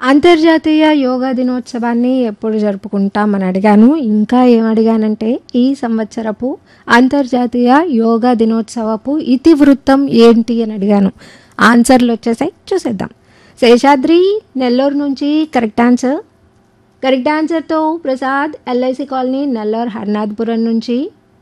అంతర్జాతీయ యోగా దినోత్సవాన్ని ఎప్పుడు జరుపుకుంటామని అడిగాను ఇంకా ఏం అడిగానంటే ఈ సంవత్సరపు అంతర్జాతీయ యోగా దినోత్సవపు ఇతివృత్తం ఏంటి అని అడిగాను ఆన్సర్లు వచ్చేసాయి చూసేద్దాం శేషాద్రి నెల్లూరు నుంచి కరెక్ట్ ఆన్సర్ కరెక్ట్ ఆన్సర్తో ప్రసాద్ ఎల్ఐసి కాలనీ నెల్లూరు హర్నాథ్పురం నుంచి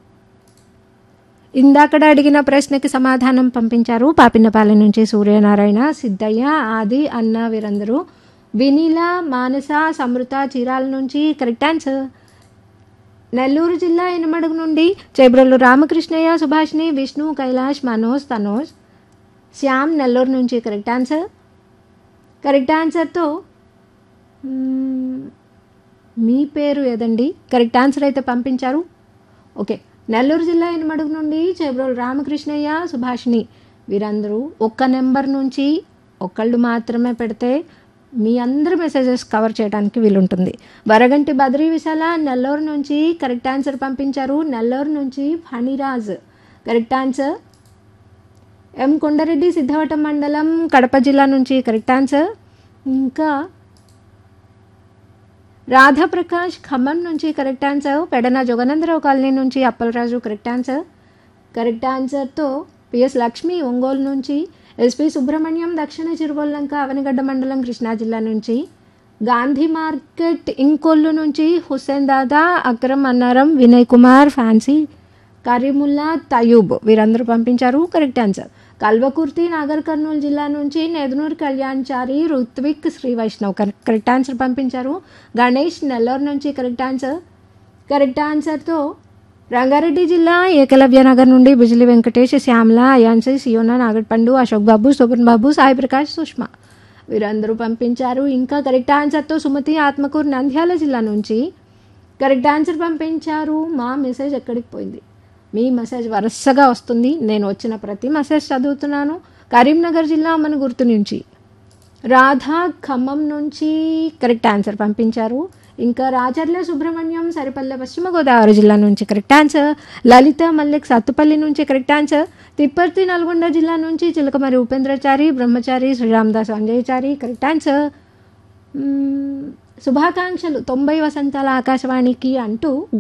ఇందాకడ అడిగిన ప్రశ్నకి సమాధానం పంపించారు పాపినపాలెం నుంచి సూర్యనారాయణ సిద్ధయ్య ఆది అన్న వీరందరూ వినీల మానస సమృత చీరాల నుంచి కరెక్ట్ ఆన్సర్ నెల్లూరు జిల్లా ఎనమడుగు నుండి చేబ్రల్లు రామకృష్ణయ్య సుభాష్ని విష్ణు కైలాష్ మనోజ్ తనోజ్ శ్యామ్ నెల్లూరు నుంచి కరెక్ట్ ఆన్సర్ కరెక్ట్ ఆన్సర్తో మ్మ్, మీ పేరు ఏదండి కరెక్ట్ ఆన్సర్ అయితే పంపించారు ఓకే నెల్లూరు జిల్లా ఎనమడుగు నుండి చేబ్రోలు రామకృష్ణయ్య సుభాషిణి వీరందరూ ఒక్క నెంబర్ నుంచి ఒక్కళ్ళు మాత్రమే పెడితే మీ అందరి మెసేజెస్ కవర్ చేయడానికి వీలుంటుంది వరగంటి బద్రీ విశాల నెల్లూరు నుంచి కరెక్ట్ ఆన్సర్ పంపించారు నెల్లూరు నుంచి Phaniraj correct answer M Kondareddy Siddhavatam మండలం కడప జిల్లా నుంచి కరెక్ట్ ఆన్సర్ ఇంకా రాధాప్రకాష్ ఖమ్మం నుంచి correct answer Pedana Jagannadharao colony నుంచి అప్పలరాజు కరెక్ట్ ఆన్సర్ కరెక్ట్ ఆన్సర్తో పిఎస్ లక్ష్మి ఒంగోలు నుంచి ఎస్పి సుబ్రహ్మణ్యం దక్షిణ చిరువల్లంక అవనిగడ్డ మండలం కృష్ణా జిల్లా నుంచి గాంధీ మార్కెట్ ఇంకొల్లు నుంచి హుస్సేన్ దాదా అక్రమ్ అన్నారం వినయ్ కుమార్ ఫ్యాన్సీ కరీముల్లా తయూబ్ వీరందరూ పంపించారు కరెక్ట్ ఆన్సర్ కల్వకుర్తి నాగర్ కర్నూలు జిల్లా నుంచి Nedunuru Kalyanchari Ruthvik Sri Vaishnav correct correct answer పంపించారు గణేష్ నెల్లూరు నుంచి కరెక్ట్ ఆన్సర్ కరెక్ట్ ఆన్సర్తో రంగారెడ్డి జిల్లా ఏకలవ్య నగర్ నుండి బిజిలి వెంకటేష్ శ్యామల అయాన్సి సియోనా నాగట్పండు అశోక్ బాబు శోభన్ బాబు సాయి ప్రకాష్ సుష్మా వీరందరూ పంపించారు ఇంకా కరెక్ట్ ఆన్సర్తో సుమతి ఆత్మకూరు నంద్యాల జిల్లా నుంచి కరెక్ట్ ఆన్సర్ పంపించారు మా మెసేజ్ ఎక్కడికి పోయింది మీ మెసేజ్ వరుసగా వస్తుంది నేను వచ్చిన ప్రతి మెసేజ్ చదువుతున్నాను కరీంనగర్ జిల్లా మన గుర్తు నుంచి రాధా ఖమ్మం నుంచి కరెక్ట్ ఆన్సర్ పంపించారు ఇంకా రాచర్ల సుబ్రహ్మణ్యం సరిపల్లె పశ్చిమ గోదావరి జిల్లా నుంచి కరెక్ట్ ఆన్సర్ లలిత మల్లిక్ సత్తుపల్లి నుంచి కరెక్ట్ ఆన్సర్ తిప్పర్తి నల్గొండ జిల్లా నుంచి చిలకమరి ఉపేంద్రచారి బ్రహ్మచారి శ్రీరామదాస్ అంజయచారి కరెక్ట్ ఆన్సర్ మ్మ్, శుభాకాంక్షలు తొంభై వసంతాల ఆకాశవాణికి అంటూ